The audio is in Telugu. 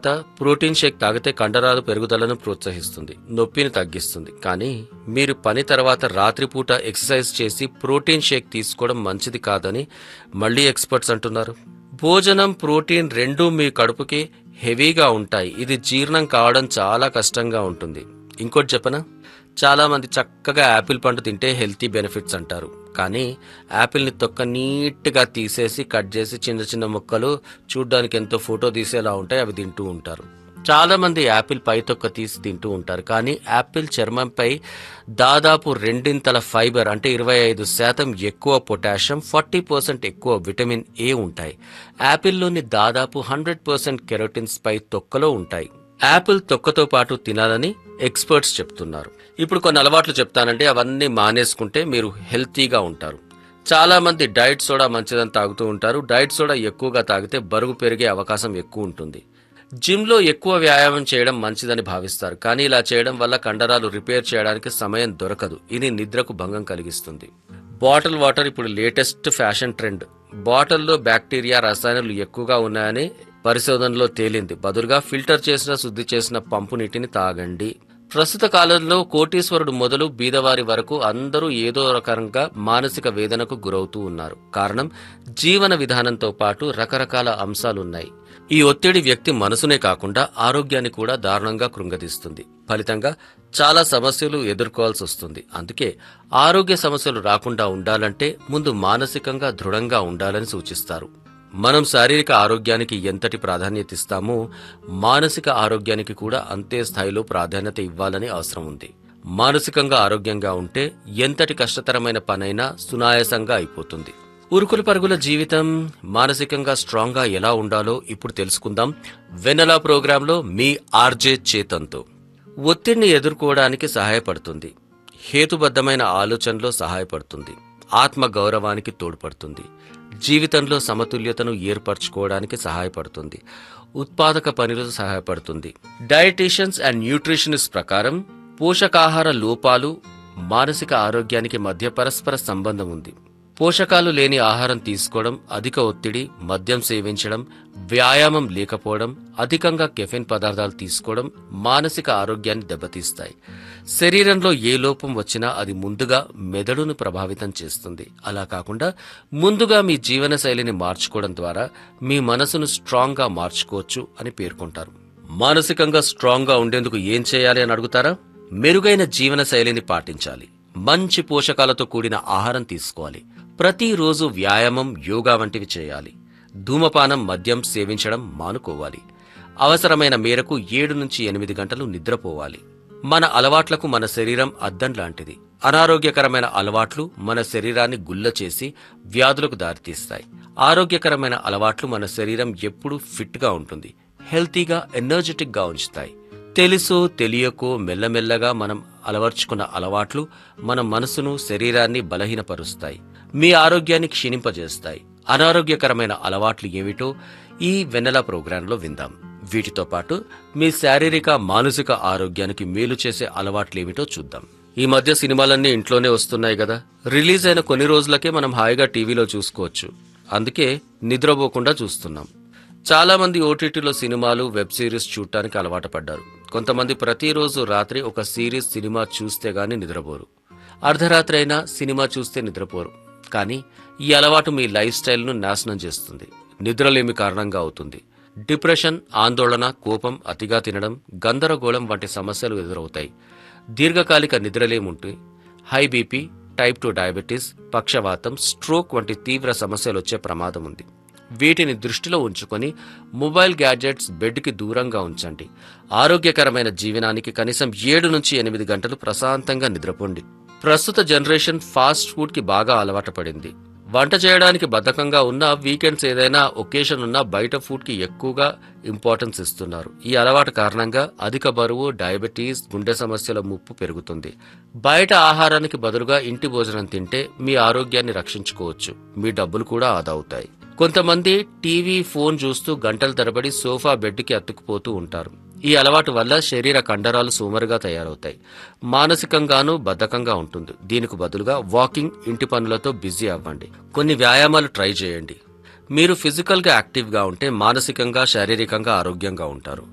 తర్వాత ప్రోటీన్ షేక్ తాగితే కండరాలు పెరుగుదలను ప్రోత్సహిస్తుంది నొప్పిని తగ్గిస్తుంది కానీ మీరు పని తర్వాత రాత్రిపూట ఎక్సర్సైజ్ చేసి ప్రోటీన్ షేక్ తీసుకోవడం మంచిది కాదని మళ్ళీ ఎక్స్పర్ట్స్ అంటున్నారు భోజనం ప్రోటీన్ రెండూ మీ కడుపుకి హెవీగా ఉంటాయి ఇది జీర్ణం కావడం చాలా కష్టంగా ఉంటుంది ఇంకోటి చెప్పనా చాలా మంది చక్కగా యాపిల్ పండు తింటే హెల్తీ బెనిఫిట్స్ అంటారు కానీ యాపిల్ని తొక్క నీట్గా తీసేసి కట్ చేసి చిన్న చిన్న ముక్కలు చూడ్డానికి ఎంతో ఫోటో తీసేలా ఉంటాయి అవి తింటూ ఉంటారు చాలా మంది యాపిల్ పై తొక్క తీసి తింటూ ఉంటారు కానీ యాపిల్ చర్మంపై దాదాపు రెండింతల ఫైబర్ అంటే ఇరవై ఐదు శాతం ఎక్కువ పొటాషియం ఫార్టీ పర్సెంట్ ఎక్కువ విటమిన్ ఏ ఉంటాయి యాపిల్లోని దాదాపు హండ్రెడ్ పర్సెంట్ కెరోటిన్స్ పై తొక్కలో ఉంటాయి యాపిల్ తొక్కతో పాటు తినాలని ఎక్స్పర్ట్స్ చెప్తున్నారు ఇప్పుడు కొన్ని అలవాట్లు చెప్తానంటే అవన్నీ మానేసుకుంటే మీరు హెల్తీగా ఉంటారు చాలా మంది డైట్ సోడా మంచిదని తాగుతూ ఉంటారు డైట్ సోడా ఎక్కువగా తాగితే బరువు పెరిగే అవకాశం ఎక్కువ ఉంటుంది జిమ్లో ఎక్కువ వ్యాయామం చేయడం మంచిదని భావిస్తారు కానీ ఇలా చేయడం వల్ల కండరాలు రిపేర్ చేయడానికి సమయం దొరకదు ఇది నిద్రకు భంగం కలిగిస్తుంది బాటిల్ వాటర్ ఇప్పుడు లేటెస్ట్ ఫ్యాషన్ ట్రెండ్ బాటిల్లో బ్యాక్టీరియా రసాయనాలు ఎక్కువగా ఉన్నాయని పరిశోధనలో తేలింది బదులుగా ఫిల్టర్ చేసిన శుద్ధి చేసిన పంపు నీటిని తాగండి ప్రస్తుత కాలంలో కోటీశ్వరుడు మొదలు బీదవారి వరకు అందరూ ఏదో రకంగా మానసిక వేదనకు గురవుతూ ఉన్నారు కారణం జీవన విధానంతో పాటు రకరకాల అంశాలున్నాయి ఈ ఒత్తిడి వ్యక్తి మనసునే కాకుండా ఆరోగ్యాన్ని కూడా దారుణంగా కృంగదీస్తుంది ఫలితంగా చాలా సమస్యలు ఎదుర్కోవాల్సి వస్తుంది అందుకే ఆరోగ్య సమస్యలు రాకుండా ఉండాలంటే ముందు మానసికంగా దృఢంగా ఉండాలని సూచిస్తారు మనం శారీరక ఆరోగ్యానికి ఎంతటి ప్రాధాన్యత ఇస్తామో మానసిక ఆరోగ్యానికి కూడా అంతే స్థాయిలో ప్రాధాన్యత ఇవ్వాలని అవసరం ఉంది మానసికంగా ఆరోగ్యంగా ఉంటే ఎంతటి కష్టతరమైన పనైనా సునాయాసంగా అయిపోతుంది ఉరుకుల పరుగుల జీవితం మానసికంగా స్ట్రాంగ్ గా ఎలా ఉండాలో ఇప్పుడు తెలుసుకుందాం వెనలా ప్రోగ్రాంలో మీ ఆర్జే చేతంతో ఒత్తిడిని ఎదుర్కోవడానికి సహాయపడుతుంది హేతుబద్ధమైన ఆలోచనలో సహాయపడుతుంది ఆత్మ గౌరవానికి తోడ్పడుతుంది జీవితంలో సమతుల్యతను ఏర్పరచుకోవడానికి సహాయపడుతుంది ఉత్పాదక పనులకు సహాయపడుతుంది డయటీషియన్స్ అండ్ న్యూట్రిషనిస్ట్ ప్రకారం పోషకాహార లోపాలు మానసిక ఆరోగ్యానికి మధ్య పరస్పర సంబంధం ఉంది పోషకాలు లేని ఆహారం తీసుకోవడం అధిక ఒత్తిడి మద్యం సేవించడం వ్యాయామం లేకపోవడం అధికంగా కెఫెన్ పదార్థాలు తీసుకోవడం మానసిక ఆరోగ్యాన్ని దెబ్బతీస్తాయి శరీరంలో ఏ లోపం వచ్చినా అది ముందుగా మెదడును ప్రభావితం చేస్తుంది అలా కాకుండా ముందుగా మీ జీవనశైలిని మార్చుకోవడం ద్వారా మీ మనసును స్ట్రాంగ్గా మార్చుకోవచ్చు అని పేర్కొంటారు మానసికంగా స్ట్రాంగ్గా ఉండేందుకు ఏం చేయాలి అని అడుగుతారా మెరుగైన జీవనశైలిని పాటించాలి మంచి పోషకాలతో కూడిన ఆహారం తీసుకోవాలి ప్రతిరోజు వ్యాయామం యోగా వంటివి చేయాలి ధూమపానం మద్యం సేవించడం మానుకోవాలి అవసరమైన మేరకు ఏడు నుంచి ఎనిమిది గంటలు నిద్రపోవాలి మన అలవాట్లకు మన శరీరం అద్దం లాంటిది అనారోగ్యకరమైన అలవాట్లు మన శరీరాన్ని గుల్ల చేసి వ్యాధులకు దారితీస్తాయి ఆరోగ్యకరమైన అలవాట్లు మన శరీరం ఎప్పుడూ ఫిట్గా ఉంటుంది హెల్తీగా ఎనర్జెటిక్గా ఉంచుతాయి తెలుసో తెలియకో మెల్లమెల్లగా మనం అలవర్చుకున్న అలవాట్లు మన మనసును శరీరాన్ని బలహీనపరుస్తాయి మీ ఆరోగ్యాన్ని క్షీణింపజేస్తాయి అనారోగ్యకరమైన అలవాట్లు ఏమిటో ఈ వెన్నెల ప్రోగ్రాంలో విందాం వీటితో పాటు మీ శారీరక మానసిక ఆరోగ్యానికి మేలు చేసే అలవాట్లు ఏమిటో చూద్దాం ఈ మధ్య సినిమాలన్నీ ఇంట్లోనే వస్తున్నాయి కదా రిలీజ్ అయిన కొన్ని రోజులకే మనం హాయిగా టీవీలో చూసుకోవచ్చు అందుకే నిద్రపోకుండా చూస్తున్నాం చాలా మంది ఓటీటీలో సినిమాలు వెబ్ సిరీస్ చూడటానికి అలవాటు పడ్డారు కొంతమంది ప్రతిరోజు రాత్రి ఒక సిరీస్ సినిమా చూస్తే గానీ నిద్రపోరు అర్ధరాత్రి అయినా సినిమా చూస్తే నిద్రపోరు కానీ ఈ అలవాటు మీ లైఫ్ స్టైల్ను నాశనం చేస్తుంది నిద్రలేమి కారణంగా అవుతుంది డిప్రెషన్ ఆందోళన కోపం అతిగా తినడం గందరగోళం వంటి సమస్యలు ఎదురవుతాయి దీర్ఘకాలిక నిద్రలేముంటే high BP type two diabetes పక్షవాతం స్ట్రోక్ వంటి తీవ్ర సమస్యలు వచ్చే ప్రమాదం ఉంది వీటిని దృష్టిలో ఉంచుకొని మొబైల్ గ్యాడ్జెట్స్ బెడ్కి దూరంగా ఉంచండి ఆరోగ్యకరమైన జీవనానికి కనీసం ఏడు నుంచి ఎనిమిది గంటలు ప్రశాంతంగా నిద్రపోండి ప్రస్తుత జనరేషన్ ఫాస్ట్ ఫుడ్ కి బాగా అలవాటు పడింది వంట చేయడానికి బద్ధకంగా ఉన్న వీకెండ్స్ ఏదైనా ఒకేషన్ ఉన్నా బయట ఫుడ్ కి ఎక్కువగా ఇంపార్టెన్స్ ఇస్తున్నారు ఈ అలవాటు కారణంగా అధిక బరువు డయాబెటీస్ గుండె సమస్యల ముప్పు పెరుగుతుంది బయట ఆహారానికి బదులుగా ఇంటి భోజనం తింటే మీ ఆరోగ్యాన్ని రక్షించుకోవచ్చు మీ డబ్బులు కూడా ఆదా అవుతాయి కొంతమంది టీవీ ఫోన్ చూస్తూ గంటల తరబడి సోఫా బెడ్కి అతుక్కుపోతూ ఉంటారు ఈ అలవాటు వల్ల శరీర కండరాలు సోమరుగా తయారవుతాయి మానసికంగానూ బద్ధకంగా ఉంటుంది దీనికి బదులుగా వాకింగ్ ఇంటి పనులతో బిజీ అవ్వండి కొన్ని వ్యాయామాలు ట్రై చేయండి మీరు ఫిజికల్గా యాక్టివ్గా ఉంటే మానసికంగా శారీరకంగా ఆరోగ్యంగా ఉంటారు